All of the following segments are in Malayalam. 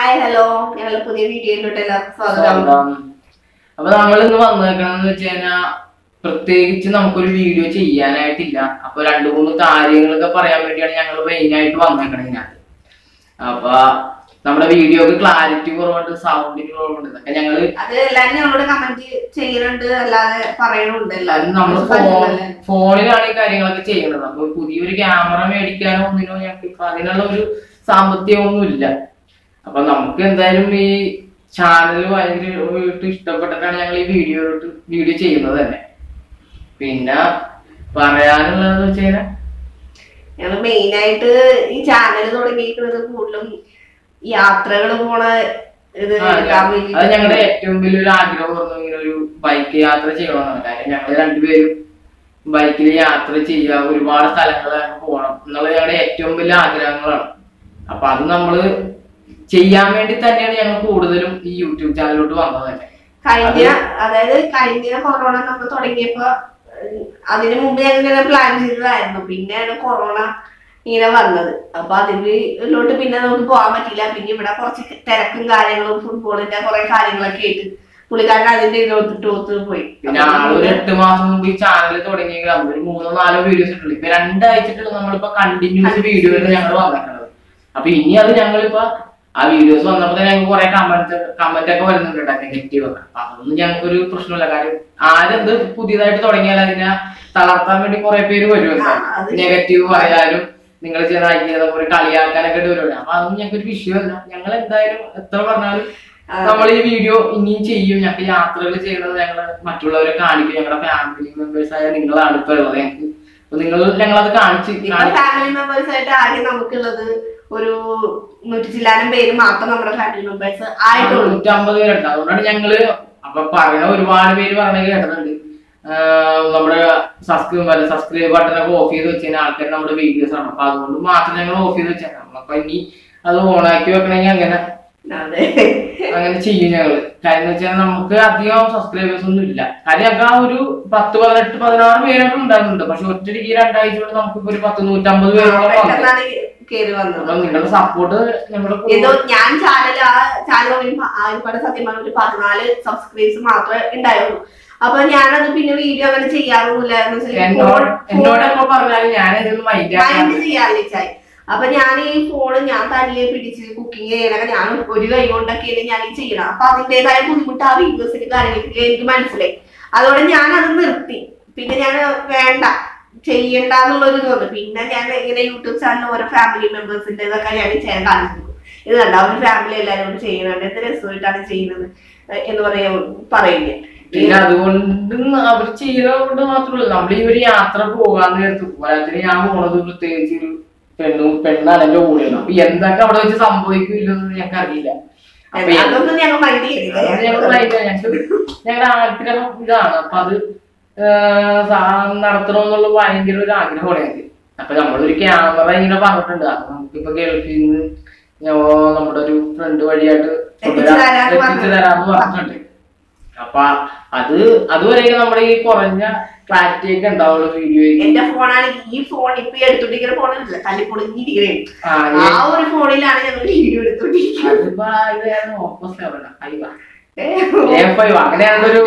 ഹായ് ഹലോ ഞങ്ങളുടെ പുതിയ വീഡിയോയിലോട്ട് എല്ലാവർക്കും സ്വാഗതം സ്വന്തം. അപ്പൊ നമ്മൾ ഇന്ന് വന്നേക്കണെന്ന് വെച്ച് കഴിഞ്ഞാൽ പ്രത്യേകിച്ച് നമുക്കൊരു വീഡിയോ ചെയ്യാനായിട്ടില്ല അപ്പൊ രണ്ടു മൂന്ന് കാര്യങ്ങളൊക്കെ പറയാൻ വേണ്ടിയാണ് ഞങ്ങൾ മെയിൻ ആയിട്ട് വന്നേക്കണത് ഇതിനകത്ത് അപ്പൊ നമ്മുടെ വീഡിയോക്ക് ക്ലാരിറ്റി കുറവുണ്ട് സൗണ്ടിന് കുറവുണ്ട് ഇതൊക്കെ ഞങ്ങള് അത് എല്ലാരും ഞങ്ങളോട് കമന്റ് ചെയ്യുന്നുണ്ട് അല്ലാതെ പറയണുണ്ട് എല്ലാവരും നമ്മൾ ഫോണിലാണ് ഈ കാര്യങ്ങളൊക്കെ ചെയ്യുന്നത് അപ്പൊ പുതിയൊരു ക്യാമറ മേടിക്കാനോ ഒന്നിനോ ഞങ്ങൾക്ക് ഇപ്പൊ അതിനുള്ള ഒരു സാമ്പത്തികമൊന്നും ഇല്ല അപ്പൊ നമുക്ക് എന്തായാലും ഈ ചാനൽ ഭയങ്കരമായിട്ട് ഇഷ്ടപ്പെട്ടിട്ടാണ് ഞങ്ങൾ ഈ വീഡിയോ വീഡിയോ ചെയ്യുന്നത് തന്നെ പിന്നെ പറയാനുള്ളതെന്ന് വെച്ച് കഴിഞ്ഞാൽ ഞങ്ങൾ മെയിൻ ആയിട്ട് ഈ ചാനൽ തുടങ്ങിയിരിക്കുന്നത് കൂടുതലും യാത്രകൾ പോണ ഇത് ആ, എടുക്കാൻ വേണ്ടി അത് ഞങ്ങളുടെ ഏറ്റവും വലിയൊരു ആഗ്രഹമായിരുന്നു ഇങ്ങനെ ഒരു ബൈക്ക് യാത്ര ചെയ്യണമെന്നാണ് കാര്യം ഞങ്ങൾ രണ്ടുപേരും ബൈക്കിൽ യാത്ര ചെയ്യുക ഒരുപാട് സ്ഥലങ്ങളിലൊക്കെ പോകണം എന്നുള്ളത് ഞങ്ങളുടെ ഏറ്റവും വലിയ ആഗ്രഹങ്ങളാണ് അപ്പൊ അത് നമ്മള് ചെയ്യാൻ വേണ്ടി തന്നെയാണ് ഞങ്ങൾ കൂടുതലും ഈ യൂട്യൂബ് ചാനലിലോട്ട് വന്നത് തന്നെ കഴിഞ്ഞ അതായത് കഴിഞ്ഞ കൊറോണ നമ്മൾ തുടങ്ങിയപ്പോ ഏഹ്, അതിന് മുമ്പ് ഞങ്ങൾ ഇങ്ങനെ പ്ലാൻ ചെയ്തതായിരുന്നു പിന്നെയാണ് കൊറോണ ഇങ്ങനെ വന്നത് അപ്പൊ അതിലോട്ട് പിന്നെ നമുക്ക് പോകാൻ പറ്റില്ല പിന്നെ ഇവിടെ കുറച്ച് തിരക്കും കാര്യങ്ങളും ഫുട്ബോളിന്റെ കുറെ കാര്യങ്ങളൊക്കെ ആയിട്ട് പുള്ളിക്കാരൻ അതിന്റെ ഇതിലോട്ട് ഒത്ത് പോയി പിന്നെ ആളൊരു എട്ട് മാസം മുമ്പ് ഈ ചാനൽ തുടങ്ങിയെങ്കിൽ അത് ഒരു മൂന്നോ നാലോ വീഡിയോസ് ഇട്ടുള്ളൂ ഇപ്പൊ രണ്ടാഴ്ചട്ടുള്ള നമ്മളിപ്പോ കണ്ടിന്യൂസ് വീഡിയോയിൽ ഞങ്ങൾ വന്നിട്ടുള്ളത് അപ്പൊ ഇനി അത് ഞങ്ങളിപ്പോ ആ വീഡിയോസ് വന്നപ്പോ തന്നെ ഞങ്ങൾക്ക് കുറെ കമന്റ് കമന്റ് ഒക്കെ വരുന്നുണ്ട് കേട്ടോ നെഗറ്റീവ് ഒക്കെ അപ്പൊ അതൊന്നും ഞങ്ങൾക്കൊരു പ്രശ്നമില്ല കാര്യം ആരെന്ത് പുതിയതായിട്ട് തുടങ്ങിയാൽ അതിനെ തളർത്താൻ വേണ്ടി കുറെ പേര് വരുമല്ലോ ആ, അത് നെഗറ്റീവ് പറയാനും നിങ്ങൾ ചെയ്യുന്ന ഐക്യത പോലെ കളിയാക്കാനൊക്കെ ഇട്ട് വരുമല്ലോ അപ്പൊ അതൊന്നും ഞങ്ങൾക്ക് ഒരു വിഷയമല്ല ഞങ്ങൾ എന്തായാലും എത്ര പറഞ്ഞാലും നമ്മൾ ഈ വീഡിയോ ഇനിയും ചെയ്യും ഞങ്ങൾക്ക് യാത്രകൾ ചെയ്യുന്നത് ഞങ്ങൾ മറ്റുള്ളവരെ കാണിക്കും ഞങ്ങളുടെ ഫാമിലി മെമ്പേഴ്സ് ആയ നിങ്ങളാണ് ഇപ്പൊ ഉള്ളത് ഞങ്ങൾക്ക് അപ്പൊ നിങ്ങൾ ഞങ്ങളത് കാണിച്ച് ഇപ്പൊ കാണിച്ച് ഫാമിലി മെമ്പേഴ്സ് ആയിട്ട് ആകെ നമുക്കുള്ളത് ഒരു നൂറ്റി ചില്ലാനം പേര് മാത്രം നമ്മുടെ ഫാമിലി മെമ്പേഴ്സ് ആയിട്ടുള്ളൂ നൂറ്റമ്പത് പേരുണ്ട് അതുകൊണ്ടാണ് ഞങ്ങള് അപ്പൊ പറയണ ഒരുപാട് പേര് പറഞ്ഞ കേട്ടിട്ടുണ്ട് ആഹ് നമ്മുടെ സബ്സ്ക്രൈബ് സബ്സ്ക്രൈബ് ബട്ടൺ ഒക്കെ ഓഫ് ചെയ്ത് വെച്ച് കഴിഞ്ഞാൽ ആൾക്കാർ നമ്മുടെ വീഡിയോസ് ആണ് അപ്പൊ അതുകൊണ്ട് മാത്രം ഞങ്ങൾ ഓഫ് ചെയ്ത് വെച്ചാൽ അപ്പൊ ഇനി അത് ഓണാക്കി വെക്കണമെങ്കിൽ അങ്ങനെ അതെ അങ്ങനെ ചെയ്യും ഞങ്ങള് കാര്യം എന്ന് വെച്ചാൽ നമുക്ക് അധികം സബ്സ്ക്രൈബേഴ്സ് ഒന്നും ഇല്ല കാര്യം ഞങ്ങൾക്ക് ആ ഒരു പത്ത് പതിനെട്ട് പതിനാറ് പേരൊക്കെ ഉണ്ടാകുന്നുണ്ട് പക്ഷെ ഒറ്റയ്ക്ക് ഈ രണ്ടാഴ്ച കൊണ്ട് നമുക്ക് ഒരു പത്ത് നൂറ്റമ്പത് പേരോളം വന്നു പെട്ടെന്നാണ് കേറി വന്നത് അപ്പൊ നിങ്ങളുടെ സപ്പോർട്ട് ഞങ്ങളുടെ കൂടെ- ഏതോ ഞാൻ ചാനൽ ആ ചാനൽ തുടങ്ങിയപ്പോ ആദ്യപാട് സത്യം പറഞ്ഞ ഒരു പതിനാല് സബ്സ്ക്രൈബേഴ്സ് മാത്രമേ ഉണ്ടായുള്ളൂ അപ്പൊ ഞാനത് പിന്നെ വീഡിയോ അങ്ങനെ ചെയ്യാറൊന്നുമില്ലായിരുന്നു എന്നോട് എന്നോടൊക്കെ പറഞ്ഞാലും ഞാൻ ഇതൊന്നും മൈൻഡ് മൈൻഡ് ചെയ്യാറില്ല ചായ അപ്പൊ ഞാൻ ഈ ഫോണ് ഞാൻ തന്നെ പിടിച്ച് കുക്കിംഗ് ചെയ്യണൊക്കെ ഞാൻ ഒരു കൈ കൊണ്ടൊക്കെയാണ് ഞാൻ ഈ ചെയ്യണം അപ്പൊ അതിന്റേതായ ബുദ്ധിമുട്ട് ആ വീഡിയോസിന് കാര്യങ്ങൾക്ക് എനിക്ക് മനസ്സിലായി അതുകൊണ്ട് ഞാൻ അത് നിർത്തി പിന്നെ ഞാൻ വേണ്ട ചെയ്യണ്ട എന്നുള്ളൊരു ഇത് വന്നു പിന്നെ ഞാൻ ഇങ്ങനെ യൂട്യൂബ് ചാനൽ ഓരോ ഫാമിലി മെമ്പേഴ്സിന്റെ ഇതൊക്കെ ഞാൻ ചെയ്യാൻ കാണിച്ചു ഇത് കണ്ട ഒരു ഫാമിലി എല്ലാവരും കൂടി ചെയ്യുന്നുണ്ട് എന്ത് രസമായിട്ടാണ് ചെയ്യുന്നത് ഏഹ് എന്ന് പറയാ പറയുന്നത് പിന്നെ അതുകൊണ്ട് അവർ ചെയ്യുന്നത് കൊണ്ട് മാത്രമല്ല നമ്മൾ ഈ ഒരു യാത്ര പോകാൻ നേരത്ത് പോരാത്തിന് ഞാൻ പോണത് പ്രത്യേകിച്ച് ഒരു പെണ്ണും പെണ്ണാണ് എന്റെ കൂടെയുള്ളത് അപ്പൊ എന്തൊക്കെ അവിടെ വെച്ച് സംഭവിക്കില്ലെന്ന് ഞങ്ങൾക്ക് അറിയില്ല അപ്പൊ എന്ത് അതൊന്നും ഞങ്ങൾ മൈൻഡ് അത് ഞങ്ങൾ ചെയ്തില്ല ഭയങ്കര- ഞങ്ങൾക്ക് ഞങ്ങളുടെ ആഗ്രഹം ഇതാണ് അപ്പൊ അത് ഏഹ് സാ- നടത്തണമെന്നുള്ള ഭയങ്കര ഒരു ആഗ്രഹമാണ് ഞങ്ങൾക്ക് അപ്പൊ നമ്മളൊരു ക്യാമറ ഇങ്ങനെ പറഞ്ഞിട്ടുണ്ട് അത് നമുക്കിപ്പോ ഗൾഫിൽ നിന്ന് ഞമ്മ- നമ്മുടെ ഒരു ഫ്രണ്ട് വഴിയായിട്ട് എത്തിച്ചു തരാന്ന് എത്തിച്ചു പറഞ്ഞു. തരാന്ന് പറഞ്ഞിട്ടുണ്ട് അപ്പൊ അത് അതുവരെ നമ്മുടെ ഈ കുറഞ്ഞ ക്ലാരിറ്റി ഒക്കെ ഉണ്ടാവുള്ളൂ വീഡിയോയിൽ എന്റെ ഫോണാണെങ്കിൽ ഈ ഫോൺ ഇപ്പൊ ഈ എടുത്തോണ്ടിരിക്കുന്ന ഫോണില്ല തല്ലി പൊളിഞ്ഞിരിക്കണേ ആ ആ ഒരു ഫോണിലാണ് ഞങ്ങൾ വീഡിയോ എടുത്തോണ്ടിരിക്കുന്നത് അതിപ്പോ ഇത് ഓപ്പോസിറ്റ് ആവണം അയ്യോ അങ്ങനെയാണ് ഒരു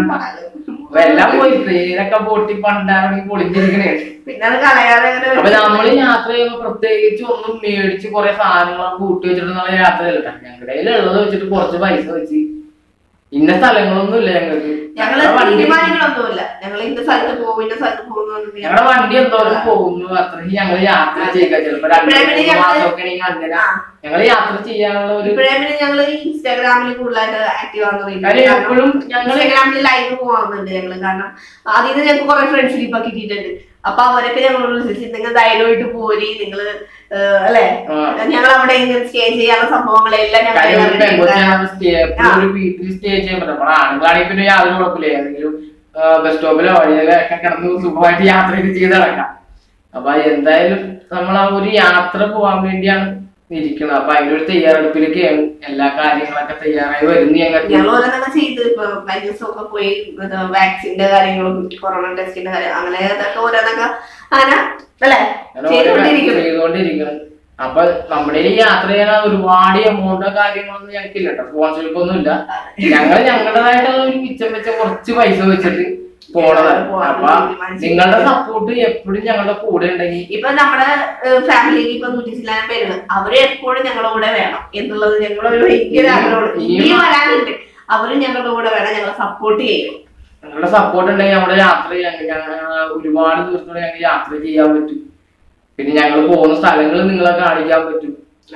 അപ്പൊ എല്ലാം പോയി ട്രെയിനൊക്കെ പൊട്ടി പണ്ടാണെങ്കിൽ പൊളിഞ്ഞിരിക്കണേ പിന്നെ അത് കളയാതെ അങ്ങനെ അപ്പൊ നമ്മള് യാത്ര ചെയ്യുമ്പോ പ്രത്യേകിച്ച് ഒന്നും മേടിച്ച് കുറെ സാധനങ്ങളൊക്കെ കൂട്ടി വെച്ചിട്ടുള്ള യാത്രയല്ല ഞങ്ങളുടെ കയ്യിലുള്ളത് വെച്ചിട്ട് കുറച്ച് പൈസ വെച്ച് ഇന്ന സ്ഥലങ്ങളൊന്നും ഇല്ല ഞങ്ങൾക്ക് ഞങ്ങള് ഞങ്ങളുടെ വണ്ടി തീരുമാനങ്ങളൊന്നുമില്ല ഞങ്ങൾ ഇന്ന സ്ഥലത്ത് പോകും ഇന്ന സ്ഥലത്ത് പോകുന്നു ഞങ്ങളുടെ വണ്ടി എന്തോരം പോകുന്നു അത്രയ്ക്ക് ഞങ്ങൾ യാത്ര ചെയ്യുക ചിലപ്പോ രണ്ട് ഇപ്പഴേ പിന്നെ ഞങ്ങള് മാസമൊക്കെ ആണെങ്കിൽ അങ്ങനെ ഞങ്ങൾ യാത്ര ചെയ്യാനുള്ള ഒരു ഇപ്പഴേ പിന്നെ ഞങ്ങള് ഇൻസ്റ്റാഗ്രാമിൽ കൂടുതലായിട്ട് ആക്റ്റീവ് ആവുന്നത് കാര്യം എപ്പോഴും ഞങ്ങൾ ഇൻസ്റ്റാഗ്രാമിൽ ലൈവ് പോകാറുണ്ട് ഞങ്ങള് കാരണം അതിൽ നിന്ന് ഞങ്ങൾക്ക് കുറെ ഫ്രണ്ട്സ് ഇപ്പൊ കിട്ടിയിട്ടുണ്ട് അപ്പൊ അവരൊക്കെ ഞങ്ങളോട് വിളിച്ച് നിങ്ങൾ ധൈര്യമായിട്ട് പോരി നിങ്ങള് ഏഹ്, അല്ലെ ഞങ്ങൾ അവിടെ ഇങ്ങനെ സ്റ്റേ ചെയ്യാനുള്ള സംഭവങ്ങളെല്ലാം ഞങ്ങൾ കാര്യം ഒരു അറിയില്ല. പെൺകൊച്ചാണ് സ്റ്റേ ഒരു വീട്ടിൽ സ്റ്റേ ചെയ്യാൻ പറ്റും നമ്മൾ ആണുങ്ങളാണെങ്കിൽ പിന്നെ യാതൊരു കുഴപ്പമില്ല ഏതെങ്കിലും ബസ് സ്റ്റോപ്പിലോ വഴിയിലോ ഒക്കെ കിടന്ന് സുഖമായിട്ട് യാത്രയൊക്കെ ചെയ്ത് നടക്കാം അപ്പൊ എന്തായാലും നമ്മൾ ആ ഒരു യാത്ര പോകാൻ വേണ്ടിയാണ് ഇരിക്കുന്നത് അപ്പൊ അതിന്റെ ഒരു തയ്യാറെടുപ്പിലൊക്കെയാണ് എല്ലാ കാര്യങ്ങളൊക്കെ തയ്യാറായി വരുന്ന ഞങ്ങൾക്ക് ഞങ്ങൾ ഓരോന്നൊക്കെ ചെയ്ത് ഇപ്പൊ കഴിഞ്ഞ ദിവസമൊക്കെ പോയി വാക്സിന്റെ കാര്യങ്ങളും കൊറോണ ടെസ്റ്റിന്റെ കാര്യം അങ്ങനെ അതൊക്കെ ഓരോന്നൊക്കെ അങ്ങനെ അല്ലെ അങ്ങനെ ഓരോ ചെയ്തുകൊണ്ടിരിക്കുന്നു ചെയ്തുകൊണ്ടിരിക്കണം അപ്പൊ നമ്മുടെ ഈ യാത്ര ചെയ്യാൻ ഒരുപാട് എമൗണ്ടോ കാര്യങ്ങളൊന്നും ഞങ്ങൾക്കില്ല കേട്ടോ സ്പോൺസർക്കൊന്നും ഇല്ല ഞങ്ങൾ ഞങ്ങളുടേതായിട്ടുള്ള ഒരു മിച്ചം വെച്ച കുറച്ച് പൈസ വെച്ചിട്ട് പോണതാണ് അപ്പൊ നിങ്ങളുടെ സപ്പോർട്ട് എപ്പോഴും ഞങ്ങളുടെ കൂടെ ഉണ്ടെങ്കിൽ ഇപ്പൊ നമ്മുടെ ഫാമിലിയിൽ ഇപ്പൊ നൂറ്റി ചില്ലാനം പേരുണ്ട് അവര് എപ്പോഴും ഞങ്ങളുടെ കൂടെ വേണം എന്നുള്ളത് ഞങ്ങളുടെ ഒരു ഭയങ്കര ആഗ്രഹമാണ് ഈ- ഇനി വരാനുണ്ട് അവരും ഞങ്ങളുടെ കൂടെ വേണം ഞങ്ങളെ സപ്പോർട്ട് ചെയ്യും നിങ്ങളുടെ സപ്പോർട്ട് ഉണ്ടെങ്കിൽ നമ്മുടെ യാത്ര ചെയ്യാൻ ഞങ്ങൾ ഒരുപാട് ദിവസത്തോടെ ഞങ്ങൾക്ക് യാത്ര ചെയ്യാൻ പറ്റും പിന്നെ ഞങ്ങൾ പോകുന്ന സ്ഥലങ്ങൾ നിങ്ങളെ കാണിക്കാൻ പറ്റും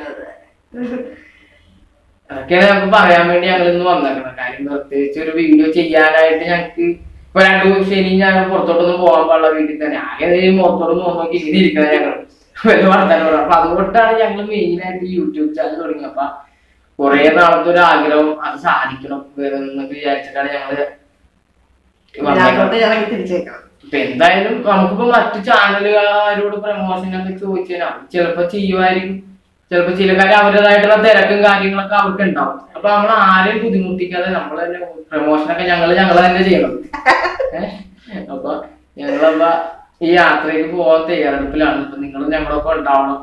അതൊക്കെയാണ് ഞങ്ങൾക്ക് പറയാൻ വേണ്ടി ഞങ്ങൾ ഇന്ന് വന്നേക്കണം കാര്യം പ്രത്യേകിച്ച് ഒരു വീഡിയോ ചെയ്യാനായിട്ട് ഞങ്ങൾക്ക് ഇപ്പൊ രണ്ടു ശനി ഞാൻ പുറത്തോട്ടൊന്നും പോകാൻ പാടില്ല വീട്ടിൽ തന്നെ ആകെ ഈ മുഖത്തോട് മുഖം നോക്കി ഇങ്ങനെ ഇരിക്കുന്നത് ഞങ്ങൾ വല്ല വർത്താനം പറയാം അപ്പൊ അതുകൊണ്ടാണ് ഞങ്ങൾ മെയിൻ ആയിട്ട് യൂട്യൂബ് ചാനൽ തുടങ്ങിയത് അപ്പൊ കുറെ നാളത്തെ ഒരു ആഗ്രഹം അത് സാധിക്കണം എന്നൊക്കെ വിചാരിച്ചിട്ടാണ് ഞങ്ങള് വന്നേക്കുന്നത് അതിനകത്തോട്ട് ഇറങ്ങി തിരിച്ചേക്കണം ഇപ്പൊ എന്തായാലും നമുക്കിപ്പോ മറ്റു ചാനലുകാരോട് പ്രമോഷൻ ഒക്കെ ചോദിച്ചാൽ അവർ ചിലപ്പോ ചെയ്യുമായിരിക്കും ചിലപ്പോ ചില കാര്യം അവരുടേതായിട്ടുള്ള തിരക്കും കാര്യങ്ങളൊക്കെ അവർക്ക് ഉണ്ടാവും അപ്പൊ നമ്മൾ ആരെയും ബുദ്ധിമുട്ടിക്കാതെ നമ്മൾ തന്നെ പ്രമോഷനൊക്കെ ഞങ്ങൾ ഞങ്ങൾ തന്നെ ചെയ്യണം ഏഹ്? അപ്പൊ ഞങ്ങളപ്പ ഈ യാത്രയ്ക്ക് പോകാൻ തയ്യാറെടുപ്പിലാണ് ഇപ്പൊ നിങ്ങൾ ഞങ്ങളൊപ്പം ഉണ്ടാവണം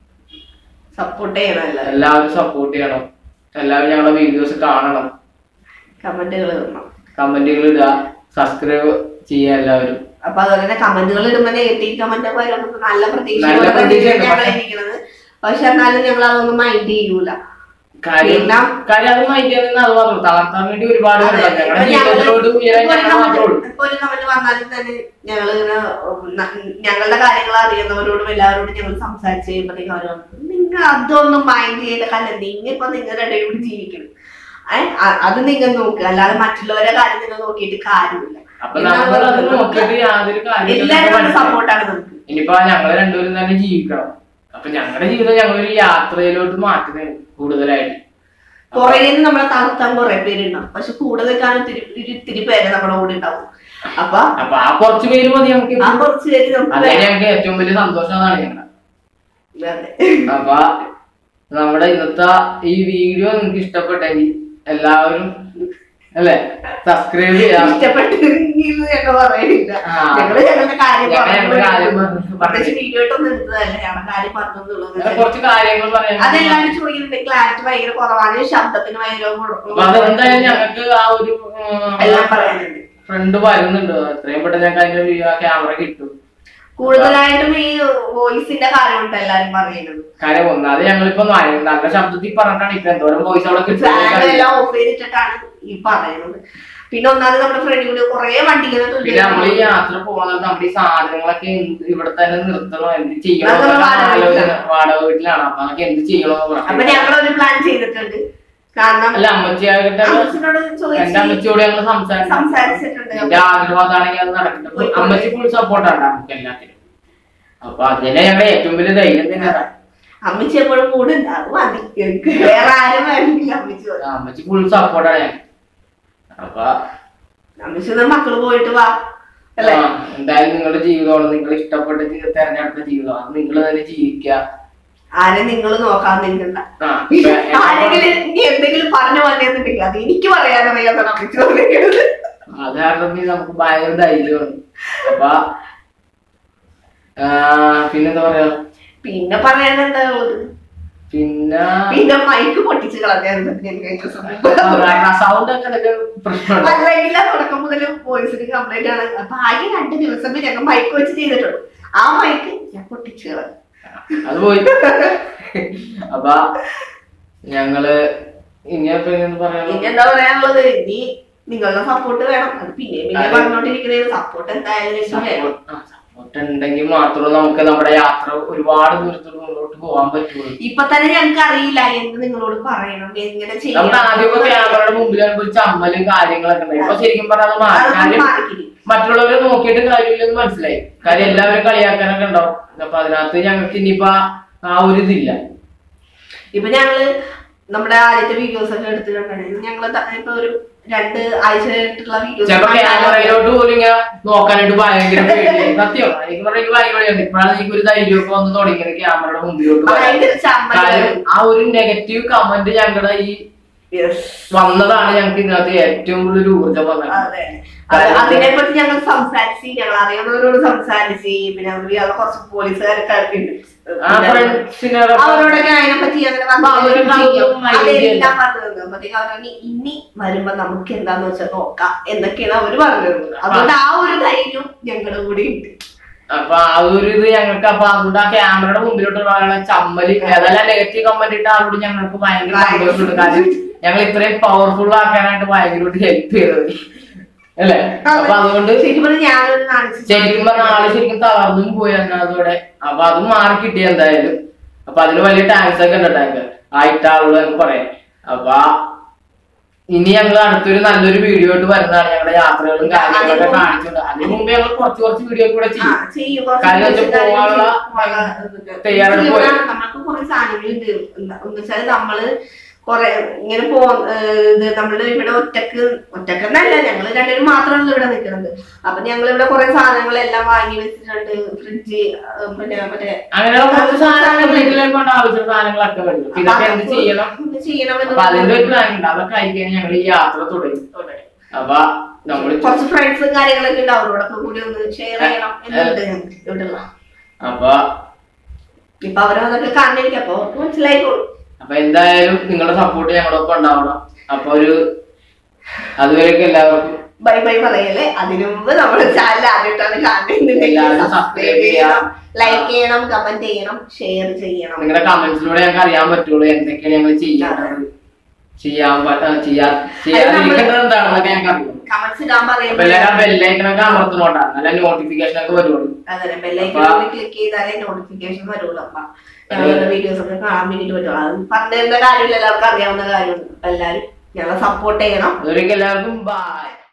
സപ്പോർട്ട് ചെയ്യണം എല്ലാവരും എല്ലാവരും സപ്പോർട്ട് ചെയ്യണം എല്ലാവരും ഞങ്ങളുടെ വീഡിയോസ് കാണണം കമന്റുകൾ ഇടണം കമന്റുകൾ ഇടുക സബ്സ്ക്രൈബ് ചെയ്യുക എല്ലാവരും അപ്പൊ അതുപോലെ തന്നെ കമന്റുകൾ ഇടുമ്പോ നെഗറ്റീവ് കമന്റ് ഒക്കെ വരും നമുക്ക് നല്ല നല്ല പ്രതീക്ഷ പ്രതീക്ഷയുണ്ട്. ഞങ്ങൾ ഇരിക്കുന്നത് പക്ഷെ എന്നാലും ഞങ്ങൾ അതൊന്നും മൈൻഡ് ചെയ്യൂല കാര്യം പിന്നെ കാര്യം അത് മൈൻഡ് അത് മാത്രം തളർത്താൻ വേണ്ടി ഒരുപാട് അതെ. പേരുണ്ട് ഞങ്ങളുടെ ഇപ്പൊ ഞങ്ങള് ജീവിതത്തിലോട്ട് ഉയരാൻ ഇപ്പൊ ഒരു ഞങ്ങൾ മാത്രമേ ഉള്ളൂ comment- ഇപ്പൊ ഒരു കമന്റ് വന്നാലും തന്നെ ഞങ്ങൾ ഇങ്ങനെ ന- ഞങ്ങളുടെ കാര്യങ്ങൾ അറിയുന്നവരോടും എല്ലാവരോടും ഞങ്ങൾ സംസാരിച്ച് കഴിയുമ്പോഴത്തേക്കും അവർ നിങ്ങൾ അതൊന്നും മൈൻഡ് ചെയ്ത കല്ല നിങ്ങൾ ഇപ്പൊ നിങ്ങളുടെ ഇടയിൽ ജീവിക്കണം ഏഹ് അത് നിങ്ങൾ നോക്കുക അല്ലാതെ മറ്റുള്ളവരുടെ കാര്യം നിങ്ങൾ നോക്കിയിട്ട് കാര്യമില്ല അപ്പൊ നമ്മൾ അത് നോക്കിയിട്ട് യാതൊരു എല്ലാവരും കാര്യം സപ്പോർട്ടാണ് നമുക്ക് ഇനിയിപ്പോ ഞങ്ങള് രണ്ടുപേരും തന്നെ ജീവിക്കണം അപ്പൊ ഞങ്ങളുടെ ജീവിതം ഞങ്ങളൊരു യാത്രയിലോട്ട് മാറ്റുന്നത് കൂടുതലായിട്ട് പുറകെ നമ്മളെ തളർത്താൻ കുറെ പേരുണ്ടാവും പക്ഷെ കൂടുതൽ കാലം ഇത്തിരി ഒരു ഇത്തിരി പേരെ നമ്മുടെ കൂടെ ഉണ്ടാവും അപ്പൊ അപ്പൊ ആ കുറച്ച് പേര് മതി നമുക്ക് ആ കുറച്ച് പേര് നമുക്ക് അതേ വേണം. ഞങ്ങൾക്ക് ഏറ്റവും വലിയ സന്തോഷം അതാണ് ഞങ്ങളുടെ അതെ. അപ്പൊ നമ്മുടെ ഇന്നത്തെ ഈ വീഡിയോ നിങ്ങൾക്ക് ഇഷ്ടപ്പെട്ടെങ്കിൽ എല്ലാവരും അല്ലെ സബ്സ്ക്രൈബ് ചെയ്യാം ഇഷ്ടപ്പെട്ടെങ്കിൽ ഞങ്ങൾ പറയണില്ല ആ. ഞങ്ങള് ഞങ്ങളുടെ കാര്യം ഞങ്ങൾ ഞങ്ങളുടെ കാര്യം പറഞ്ഞു പറഞ്ഞു. പ്രത്യേകിച്ച് വീഡിയോ ഇട്ടൊന്നും എടുത്തതല്ല ഞങ്ങളുടെ കാര്യം പറഞ്ഞെന്നുള്ളത് അങ്ങനെ കുറച്ച് കാര്യങ്ങൾ പറയാൻ അതെല്ലാവരും ചോദിക്കുന്നുണ്ട് ക്ലാരിറ്റി ഭയങ്കര കുറവാണ് ശബ്ദത്തിന് ഭയങ്കര അപ്പൊ അതെന്തായാലും ഞങ്ങൾക്ക് ആ ഒരു എല്ലാം പറയാനുണ്ട് ഫ്രണ്ട് വരുന്നുണ്ട് എത്രയും പെട്ടെന്ന് ഞങ്ങൾക്ക് അതിന്റെ ക്യാമറ കിട്ടും കൂടുതലായിട്ടും ഈ വോയിസിന്റെ കാര്യമുണ്ട് എല്ലാരും പറയുന്നത് കാര്യം ഒന്നാമത് ഞങ്ങളിപ്പോ നല്ല നല്ല ശബ്ദത്തിൽ പറഞ്ഞിട്ടാണ് ഇപ്പൊ എന്തോരം വോയിസ് അവിടെ ഫാൻ കിട്ടുന്നത് എല്ലാം ഓഫ് ചെയ്തിട്ടാണ് ഈ പറയുന്നത് പിന്നെ ഒന്നാമത് നമ്മുടെ ഫ്രണ്ടിൽ കൂടി കുറെ വണ്ടികൾ പിന്നെ നമ്മൾ ഈ യാത്ര പോകുന്നത് നമ്മുടെ ഈ സാധനങ്ങളൊക്കെ എന്ത് ഇവിടെ തന്നെ നിർത്തണോ എന്ത് ചെയ്യണോ നമ്മൾ എന്നൊക്കെ വാടക ആലോചന വീട്ടിലാണ്. വാടക വീട്ടിലാണ് അപ്പൊ നമുക്ക് എന്ത് ചെയ്യണോ എന്ന് അപ്പൊ പറഞ്ഞു ഞങ്ങൾ ഒരു പ്ലാൻ ചെയ്തിട്ടുണ്ട് കാരണം അല്ല അമ്മച്ചിയാകട്ടെ അമ്മച്ചിനോട് എന്റെ ചോദിച്ചു അമ്മച്ചിയോട് ഞങ്ങൾ സംസാരിച്ചു സംസാരിച്ചിട്ടുണ്ട് എന്റെ ആഗ്രഹം അതാണെങ്കിൽ അത് നടക്കട്ടെ അപ്പൊ അമ്മച്ചി ഫുൾ സപ്പോർട്ടാണ് നമുക്ക് എല്ലാത്തിനും അപ്പൊ അതിനെ ഞങ്ങളുടെ ഏറ്റവും വലിയ ധൈര്യം തന്നെയാണ് അമ്മച്ചി എപ്പോഴും കൂടെ ഉണ്ടാകും മതി എനിക്ക് വേറെ ആരും വേണമെങ്കിൽ അമ്മച്ചി മതി. അമ്മച്ചി ഫുൾ സപ്പോർട്ടാണ് ഞാൻ അപ്പൊ അമ്മച്ചി ഒന്ന് മക്കള് പോയിട്ട് വാ അല്ലെ ആ, എന്തായാലും നിങ്ങളുടെ ജീവിതമാണ് നിങ്ങൾ ഇഷ്ടപ്പെട്ട ജീവിതം തെരഞ്ഞെടുത്ത ജീവിതമാണ് നിങ്ങൾ തന്നെ ജീവിക്കുക ആരെ നിങ്ങൾ നോക്കാൻ നിൽക്കണ്ട ആ, ഇപ്പൊ ആരെങ്കിലും ഇനി എന്തെങ്കിലും പറഞ്ഞു വന്നിട്ടുണ്ടെങ്കിൽ അത് എനിക്ക് പറയാനറിയാതാണ് അമ്മച്ചി പറയുന്നത് അത് കാരണം പിന്നെ നമുക്ക് ഭയങ്കര ധൈര്യമാണ് അപ്പൊ ആ, പിന്നെന്താ പറയാ പിന്നെ പറയാൻ എന്താ ഉള്ളത് പിന്നെ പിന്നെ മൈക്ക് പൊട്ടിച്ച് കളഞ്ഞായിരുന്നു ഞാൻ കഴിഞ്ഞ ദിവസം സൗണ്ട് ഒക്കെ എന്തൊക്കെ പ്രശ്നമുണ്ട് അല്ലെങ്കിൽ തുടക്കം മുതൽ വോയിസിന് കംപ്ലൈന്റ് ആണ് അപ്പൊ ആകെ രണ്ട് ദിവസം ഞങ്ങൾ മൈക്ക് വെച്ച് ചെയ്തിട്ടുള്ളൂ ആ മൈക്ക് ഞാൻ പൊട്ടിച്ച് കളഞ്ഞു അത് പോയി അപ്പൊ ഞങ്ങള് ഇനിയപ്പോ എന്താ പറയാ ഇനി എന്താ പറയാനുള്ളത് ഇനി നിങ്ങളുടെ സപ്പോർട്ട് വേണം അത് പിന്നെ പിന്നെ അതെ. പറഞ്ഞോണ്ടിരിക്കുന്നത് സപ്പോർട്ട് എന്തായാലും നിങ്ങൾക്ക് വേണം സപ്പോർട്ട് ഉണ്ടെങ്കിൽ മാത്രമേ നമുക്ക് നമ്മുടെ യാത്ര ഒരുപാട് ദൂരത്തോട് മുന്നോട്ട് പോകാൻ പറ്റുള്ളൂ ഇപ്പൊ തന്നെ ഞങ്ങൾക്ക് അറിയില്ല എന്ത് നിങ്ങളോട് പറയണം എങ്ങനെ നമുക്ക് ആദ്യമൊക്കെ ചെയ്യണം ക്യാമറയുടെ മുമ്പിൽ ഒരു ചമ്മലും കാര്യങ്ങളൊക്കെ ഉണ്ട് ഇപ്പൊ ശരിക്കും പറഞ്ഞാൽ അത് മാറി അതൊന്നും കാര്യം മാറിക്കില്ല മറ്റുള്ളവരെ നോക്കിയിട്ട് കാര്യമില്ലെന്ന് മനസ്സിലായി കാര്യം എല്ലാവരും കളിയാക്കാനൊക്കെ ഉണ്ടാവും അപ്പൊ അതിനകത്ത് ഞങ്ങൾക്ക് ഇനിയിപ്പോ ആ ഒരു ഇതില്ല ഇപ്പൊ ഞങ്ങള് നമ്മുടെ ആദ്യത്തെ വീഡിയോസ് ഒക്കെ എടുത്തിട്ടുണ്ടെങ്കിൽ ഞങ്ങള് ത- ഇപ്പൊ ഒരു രണ്ട് ആഴ്ചയായിട്ടുള്ള ചിലപ്പോ വീഡിയോസ് ക്യാമറയിലോട്ട് പോലും ഇങ്ങനെ നോക്കാനായിട്ട് ഭയങ്കര പേടിയായി സത്യം എനിക്ക് പറഞ്ഞ എനിക്ക് ഭയങ്കര പേടിയാണ് ഇപ്പോഴാണ് എനിക്ക് ഒരു ധൈര്യമൊക്കെ വന്ന് തുടങ്ങിയത് ക്യാമറയുടെ മുമ്പിലോട്ട് വരാൻ. ഭയങ്കര ചമ്മൽ കാര്യം ആ ഒരു നെഗറ്റീവ് കമന്റ് ഞങ്ങളുടെ ഈ Yes. വന്നതാണ് ഞങ്ങൾക്ക് ഇതിനകത്ത് ഏറ്റവും കൂടുതൽ ഒരു ഊർജ്ജം വന്നത് അതെ അത് അതിനെ പറ്റി ഞങ്ങൾ സംസാരിച്ച് ഞങ്ങൾ അറിയുന്നവരോട് സംസാരിച്ച് പിന്നെ അതുപോലെ അവിടെ കുറച്ച് പോലീസുകാരൊക്കെ ഉണ്ട് ആ ഫ്രണ്ട്സിനെ അവരോടൊക്കെ അതിനെ പറ്റി അങ്ങനെ അപ്പൊ അവരൊക്കെ അവരും mind അതെല്ലാം പറഞ്ഞു തന്നു അപ്പത്തേക്ക് അവരാണ് ഇനി വരുമ്പോ നമുക്ക് എന്താന്ന് വെച്ചാൽ നോക്കാം എന്നൊക്കെയാണ് അവര് പറഞ്ഞത് അതുകൊണ്ട് ആ ഒരു ധൈര്യം ഞങ്ങളുടെ കൂടെ ഉണ്ട് അപ്പൊ ആ ഒരു ഇത് ഞങ്ങൾക്ക് അപ്പൊ അതുകൊണ്ട് ആ ക്യാമറയുടെ മുമ്പിലോട്ട് ഒരാളെ ചമ്മല് ഏതെല്ലാം നെഗറ്റീവ് കമന്റ് ഇട്ട ആളോട് ഞങ്ങൾക്ക് ഭയങ്കര സന്തോഷമുണ്ട് കാരണം ഞങ്ങൾ ഇത്രയും പവർഫുൾ ആക്കാനായിട്ട് ഭയങ്കരമായിട്ട് ഹെൽപ്പ് ചെയ്തത് അല്ലേ അപ്പൊ അതുകൊണ്ട് ശരിക്കും പറഞ്ഞാൽ ഞാനൊരു നാല് ശരിക്കും പറഞ്ഞ ആള് ശരിക്കും തളർന്നും പോയി എന്നതോടെ അപ്പൊ അത് മാറി കിട്ടി എന്തായാലും അപ്പൊ അതിന് വലിയ ടാങ്ക്സ് ഒക്കെ ഉണ്ട് ടാങ്ക് ആയിട്ട ആളുകൾ എന്ന് പറയാം അപ്പൊ ഇനി ഞങ്ങൾ അടുത്തൊരു നല്ലൊരു വീഡിയോ ആയിട്ട് വരുന്നതാണ് ഞങ്ങളുടെ യാത്രകളും കാര്യങ്ങളൊക്കെ കാണിച്ചുകൊണ്ട് അതിന് മുമ്പ് ഞങ്ങൾ കുറച്ച് കുറച്ച് വീഡിയോ കൂടെ ആ, ചെയ്യും ചെയ്യും. കുറച്ച് കാര്യം വെച്ചാൽ ദിവസം പോവാനുള്ള പോവാനുള്ള ഇതൊക്കെ. തയ്യാറെടുപ്പ് ഇവിടെ നമുക്ക് കുറെ സാധനങ്ങളുണ്ട് എന്താ എന്ന് വെച്ചാൽ നമ്മള് കൊറേ ഇങ്ങനെ പോ ഏഹ് ഇത് നമ്മള് ഇവിടെ ഒറ്റക്ക് ഒറ്റക്കെന്നല്ല ഞങ്ങള് രണ്ടുപേരും മാത്രമല്ല ഇവിടെ നിൽക്കുന്നത് അപ്പൊ ഞങ്ങൾ ഇവിടെ കുറെ സാധനങ്ങളെല്ലാം വാങ്ങി വെച്ചിട്ടുണ്ട് ഫ്രിഡ്ജ് പിന്നെ മറ്റേ അങ്ങനെയുള്ള കുറച്ച് സാധനങ്ങൾ വീട്ടിലേക്ക് കൊണ്ട് ആവശ്യമുള്ള സാധനങ്ങളൊക്കെ വരും അപ്പൊ ഇതൊക്കെ എന്ത് ചെയ്യണം ഇത് ചെയ്യണമെന്ന് അപ്പൊ അതിന്റെ ഒരു പ്ലാൻ ഉണ്ട് അതൊക്കെ ആയിക്കഴിഞ്ഞാൽ ഞങ്ങൾ ഈ യാത്ര തുടങ്ങി അപ്പൊ നമ്മൾ കുറച്ച് ഫ്രണ്ട്സും കാര്യങ്ങളൊക്കെ ഉണ്ട് അവരോടൊക്കെ കൂടി ഒന്ന് ഷെയർ ചെയ്യണം എന്നുണ്ട് ഞങ്ങൾക്ക് ഇവിടെയുള്ള അപ്പൊ ഇപ്പൊ അവരതൊക്കെ കാണുന്നിരിക്കും അപ്പൊ അവർക്ക് മനസ്സിലായിക്കോളും അപ്പൊ എന്തായാലും നിങ്ങളുടെ സപ്പോർട്ട് ഞങ്ങളൊപ്പം ഉണ്ടാവണം അപ്പൊ ഒരു അതുവരെയൊക്കെ എല്ലാവർക്കും ബൈ ബൈ പറയല്ലേ അതിനു മുമ്പ് നമ്മുടെ ചാനൽ ആദ്യമായിട്ടാണ് കാണുന്നുണ്ടെങ്കിൽ എല്ലാവരും സബ്സ്ക്രൈബ് subscribe ചെയ്യണം ലൈക്ക് ചെയ്യണം കമന്റ് ചെയ്യണം ഷെയർ ചെയ്യണം നിങ്ങളുടെ കമന്റ്സിലൂടെ ഞങ്ങൾക്ക് അറിയാൻ പറ്റുള്ളൂ എന്തൊക്കെയാണ് ഞങ്ങൾ ചെയ്യേണ്ടത് ചെയ്യാൻ പറ്റാ ചെയ്യാ ചെയ്യാതിരിക്കേണ്ടത് എന്താണെന്നൊക്കെ ഞങ്ങൾക്ക് അറിയാം കമന്റ്സ് ഇടാൻ അപ്പൊ പറയുമ്പോൾ എല്ലാവരും ബെല്ലൈക്കനൊക്കെ അമർത്തുന്നോട്ടാ നല്ല നോട്ടിഫിക്കേഷൻ ഒക്കെ വരുള്ളൂ അതെ ബെല്ലൈക്കൺ ക്ലിക്ക് ചെയ്താലേ നോട്ടിഫിക്കേഷൻ വരുള്ളൂ അപ്പൊ ഞങ്ങളുടെ വീഡിയോസ് ഒക്കെ കാണാൻ വേണ്ടിട്ട് പറ്റുള്ളൂ അത് പറഞ്ഞിരുന്ന കാര്യമില്ല എല്ലാവർക്കും അറിയാവുന്ന കാര്യമുണ്ട് അപ്പൊ എല്ലാവരും ഞങ്ങളെ സപ്പോർട്ട് ചെയ്യണം അതുവരെയൊക്കെ എല്ലാവർക്കും ബൈ